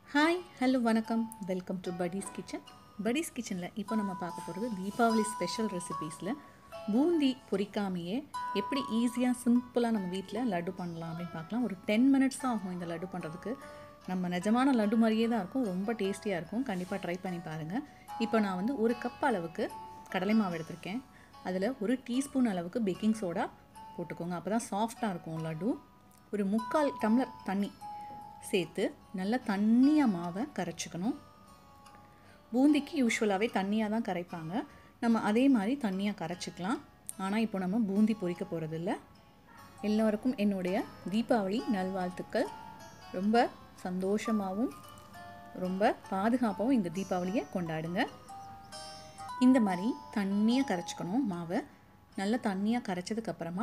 hi hello வணக்கம் welcome to Buddy's kitchen Buddy's கிச்சனில் இப்போ நம்ம பார்க்க போகிறது தீபாவளி ஸ்பெஷல் ரெசிபீஸில் பூந்தி பொரிக்காமையே எப்படி ஈஸியாக சிம்பிளாக நம்ம வீட்டில் லட்டு பண்ணலாம் அப்படின்னு பார்க்கலாம் ஒரு டென் மினிட்ஸ் தான் ஆகும் இந்த லட்டு பண்ணுறதுக்கு நம்ம நிஜமான லட்டு மாதிரியே தான் இருக்கும் ரொம்ப டேஸ்டியாக இருக்கும் கண்டிப்பாக ட்ரை பண்ணி பாருங்கள் இப்போ நான் வந்து ஒரு கப் அளவுக்கு கடலை மாவு எடுத்திருக்கேன் அதில் ஒரு டீஸ்பூன் அளவுக்கு பேக்கிங் சோடா போட்டுக்கோங்க அப்போ தான் சாஃப்டாக இருக்கும் லட்டு ஒரு முக்கால் டம்ளர் தண்ணி சேர்த்து நல்லா தண்ணியாக மாவை கரைச்சிக்கணும் பூந்திக்கு யூஸ்வலாகவே தண்ணியாக தான் கரைப்பாங்க நம்ம அதே மாதிரி தண்ணியாக கரைச்சிக்கலாம் ஆனால் இப்போ நம்ம பூந்தி பொரிக்க போகிறதில்ல எல்லோருக்கும் என்னுடைய தீபாவளி நல்வாழ்த்துக்கள் ரொம்ப சந்தோஷமாகவும் ரொம்ப பாதுகாப்பாகவும் இந்த தீபாவளியை கொண்டாடுங்க இந்த மாதிரி தண்ணியாக கரைச்சிக்கணும் மாவை நல்லா தண்ணியாக கரைச்சதுக்கப்புறமா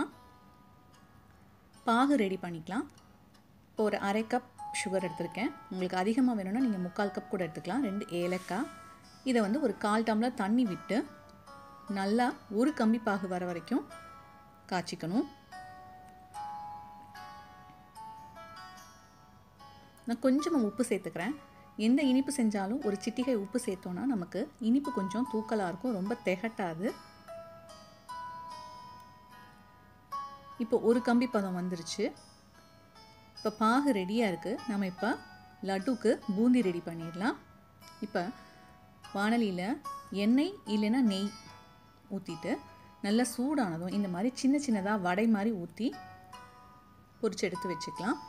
பாகு ரெடி பண்ணிக்கலாம் இப்போ ஒரு அரை கப் சுகர் எடுத்திருக்கேன் உங்களுக்கு அதிகமாக வேணும்னா நீங்கள் முக்கால் கப் கூட எடுத்துக்கலாம் ரெண்டு ஏலக்காய் இதை வந்து ஒரு கால் டம்ளர் தண்ணி விட்டு நல்லா ஒரு கம்பி பாகு வர வரைக்கும் காய்ச்சிக்கணும் நான் கொஞ்சமாக உப்பு சேர்த்துக்கிறேன் எந்த இனிப்பு செஞ்சாலும் ஒரு சிட்டிகை உப்பு சேர்த்தோன்னா நமக்கு இனிப்பு கொஞ்சம் தூக்கலாக இருக்கும் ரொம்ப திகட்டாது இப்போ ஒரு கம்பி பதம் வந்துருச்சு இப்போ பாகு ரெடியாக இருக்குது நம்ம இப்போ லட்டுக்கு பூந்தி ரெடி பண்ணிடலாம் இப்போ வானலியில் எண்ணெய் இல்லைன்னா நெய் ஊற்றிட்டு நல்லா சூடானதும் இந்த மாதிரி சின்ன சின்னதாக வடை மாதிரி ஊற்றி பொரிச்சு எடுத்து வச்சுக்கலாம்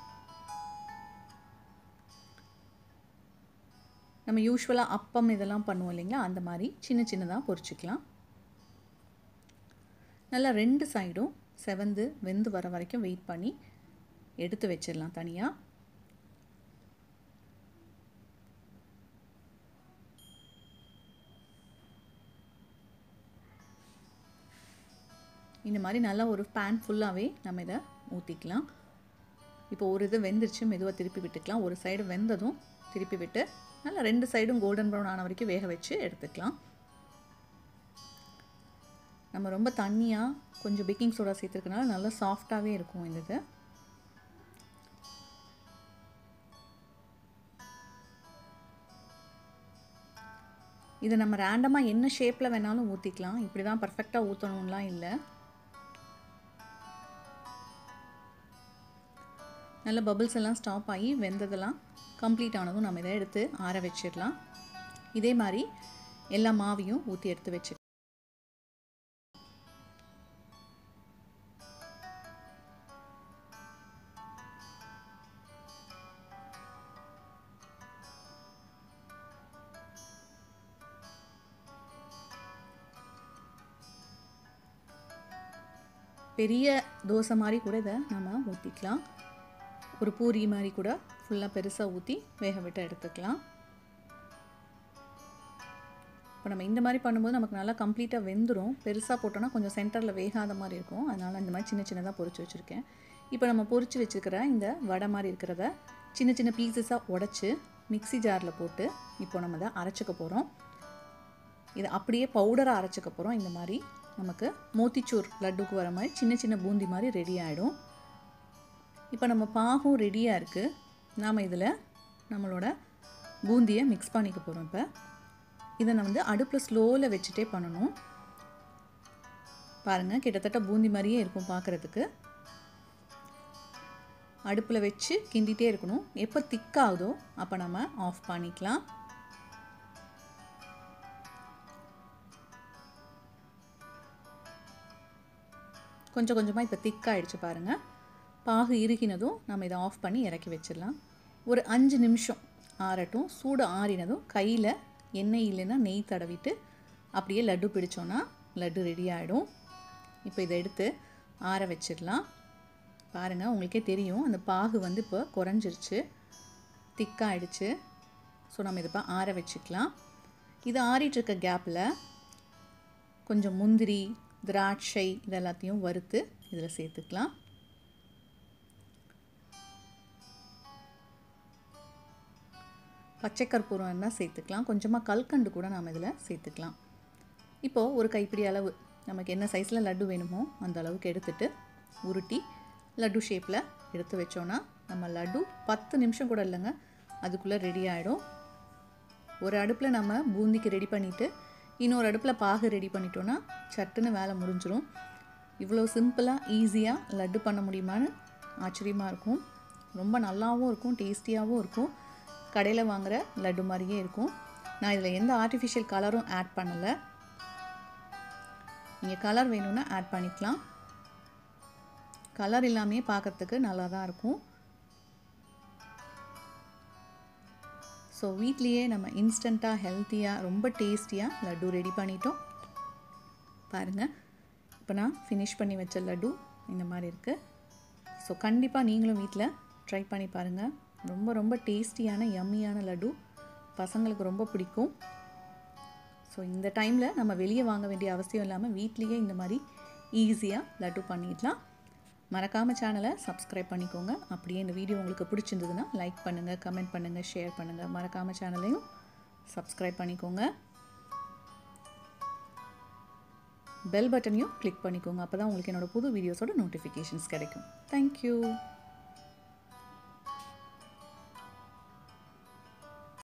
நம்ம யூஸ்வலாக அப்பம் இதெல்லாம் பண்ணுவோம் இல்லைங்களா அந்த மாதிரி சின்ன சின்னதாக பொரிச்சுக்கலாம் நல்லா ரெண்டு சைடும் செவந்து வெந்து வர வரைக்கும் வெயிட் பண்ணி எடுத்து வச்சிடலாம் தனியாக இந்த மாதிரி நல்லா ஒரு பேன் ஃபுல்லாகவே நம்ம இதை ஊற்றிக்கலாம் இப்போ ஒரு இது வெந்துருச்சு மெதுவாக திருப்பி விட்டுக்கலாம் ஒரு சைடு வெந்ததும் திருப்பி விட்டு நல்லா ரெண்டு சைடும் கோல்டன் ப்ரௌன் ஆன வரைக்கும் வேக வச்சு எடுத்துக்கலாம் நம்ம ரொம்ப தண்ணியாக கொஞ்சம் பேக்கிங் சோடா சேர்த்துருக்கனால நல்லா சாஃப்டாகவே இருக்கும் இந்த இது இதை நம்ம ரேண்டமாக என்ன ஷேப்பில் வேணாலும் ஊற்றிக்கலாம் இப்படி தான் பர்ஃபெக்டாக ஊற்றணும்லாம் இல்லை நல்ல பபிள்ஸ் எல்லாம் ஸ்டாப் ஆகி வெந்ததெல்லாம் கம்ப்ளீட் ஆனதும் நம்ம இதை எடுத்து ஆற வச்சிடலாம் இதே மாதிரி எல்லா மாவையும் ஊற்றி எடுத்து வச்சு பெரிய தோசை மாதிரி கூட இதை நம்ம ஊற்றிக்கலாம் ஒரு பூரி மாதிரி கூட ஃபுல்லாக பெருசாக ஊற்றி வேக விட்டு எடுத்துக்கலாம் இப்போ நம்ம இந்த மாதிரி பண்ணும்போது நமக்கு நல்லா கம்ப்ளீட்டாக வெந்துடும் பெருசாக போட்டோன்னா கொஞ்சம் சென்டரில் வேகாத மாதிரி இருக்கும் அதனால் இந்த மாதிரி சின்ன சின்னதாக பொரிச்சு வச்சுருக்கேன் இப்போ நம்ம பொரிச்சு வச்சுருக்கிற இந்த வடை மாதிரி இருக்கிறத சின்ன சின்ன பீசஸாக உடச்சி மிக்சி ஜாரில் போட்டு இப்போ நம்ம இதை அரைச்சிக்க போகிறோம் இதை அப்படியே பவுடராக அரைச்சிக்க போகிறோம் இந்த மாதிரி நமக்கு மோத்திச்சூர் லட்டுக்கு வர மாதிரி சின்ன சின்ன பூந்தி மாதிரி ரெடி ஆகிடும் இப்போ நம்ம பாகும் ரெடியாக இருக்குது நாம் இதில் நம்மளோட பூந்தியை மிக்ஸ் பண்ணிக்க போகிறோம் இப்போ இதை நான் வந்து அடுப்பில் ஸ்லோவில் வச்சுட்டே பண்ணணும் பாருங்கள் கிட்டத்தட்ட பூந்தி மாதிரியே இருக்கும் பார்க்குறதுக்கு அடுப்பில் வச்சு கிண்டிகிட்டே இருக்கணும் எப்போ திக்காகுதோ அப்போ நம்ம ஆஃப் பண்ணிக்கலாம் கொஞ்சம் கொஞ்சமாக இப்போ திக்காகிடுச்சு பாருங்கள் பாகு இறுகினதும் நம்ம இதை ஆஃப் பண்ணி இறக்கி வச்சிடலாம் ஒரு அஞ்சு நிமிஷம் ஆறட்டும் சூடு ஆறினதும் கையில் எண்ணெய் இல்லைன்னா நெய் தடவிட்டு அப்படியே லட்டு பிடிச்சோன்னா லட்டு ரெடி ஆகிடும் இப்போ இதை எடுத்து ஆற வச்சிடலாம் பாருங்கள் உங்களுக்கே தெரியும் அந்த பாகு வந்து இப்போ குறைஞ்சிருச்சு திக்காயிடுச்சு ஸோ நம்ம இதை இப்போ ஆற வச்சுக்கலாம் இது ஆறிட்டுருக்க கேப்பில் கொஞ்சம் முந்திரி திராட்சை இது எல்லாத்தையும் வறுத்து இதில் சேர்த்துக்கலாம் பச்சை கற்பூரம் இருந்தால் சேர்த்துக்கலாம் கொஞ்சமாக கல்கண்டு கூட நாம் இதில் சேர்த்துக்கலாம் இப்போது ஒரு கைப்பிடி அளவு நமக்கு என்ன சைஸில் லட்டு வேணுமோ அந்த அளவுக்கு எடுத்துட்டு உருட்டி லட்டு ஷேப்பில் எடுத்து வச்சோன்னா நம்ம லட்டு பத்து நிமிஷம் கூட இல்லைங்க அதுக்குள்ளே ரெடி ஆகிடும் ஒரு அடுப்பில் நம்ம பூந்திக்கு ரெடி பண்ணிவிட்டு இன்னொரு அடுப்பில் பாகு ரெடி பண்ணிட்டோன்னா சட்டுன்னு வேலை முடிஞ்சிடும் இவ்வளோ சிம்பிளாக ஈஸியாக லட்டு பண்ண முடியுமான்னு ஆச்சரியமாக இருக்கும் ரொம்ப நல்லாவும் இருக்கும் டேஸ்டியாகவும் இருக்கும் கடையில் வாங்குகிற லட்டு மாதிரியே இருக்கும் நான் இதில் எந்த ஆர்டிஃபிஷியல் கலரும் ஆட் பண்ணலை நீங்கள் கலர் வேணும்னா ஆட் பண்ணிக்கலாம் கலர் இல்லாமே பார்க்குறதுக்கு நல்லா தான் இருக்கும் ஸோ வீட்லேயே நம்ம இன்ஸ்டண்ட்டாக ஹெல்த்தியாக ரொம்ப டேஸ்டியாக லட்டு ரெடி பண்ணிட்டோம் பாருங்கள் இப்போ நான் ஃபினிஷ் பண்ணி வச்ச லட்டு இந்த மாதிரி இருக்குது ஸோ கண்டிப்பாக நீங்களும் வீட்டில் ட்ரை பண்ணி பாருங்கள் ரொம்ப ரொம்ப டேஸ்டியான யம்மியான லட்டு பசங்களுக்கு ரொம்ப பிடிக்கும் ஸோ இந்த டைமில் நம்ம வெளியே வாங்க வேண்டிய அவசியம் இல்லாமல் வீட்லேயே இந்த மாதிரி ஈஸியாக லட்டு பண்ணிடலாம் மறக்காமல் சேனலை சப்ஸ்கிரைப் பண்ணிக்கோங்க அப்படியே இந்த வீடியோ உங்களுக்கு பிடிச்சிருந்ததுன்னா லைக் பண்ணுங்கள் கமெண்ட் பண்ணுங்கள் ஷேர் பண்ணுங்கள் மறக்காமல் சேனலையும் சப்ஸ்கிரைப் பண்ணிக்கோங்க பெல் பட்டனையும் கிளிக் பண்ணிக்கோங்க அப்போ தான் உங்களுக்கு என்னோடய புது வீடியோஸோட நோட்டிஃபிகேஷன்ஸ் கிடைக்கும் தேங்க்யூ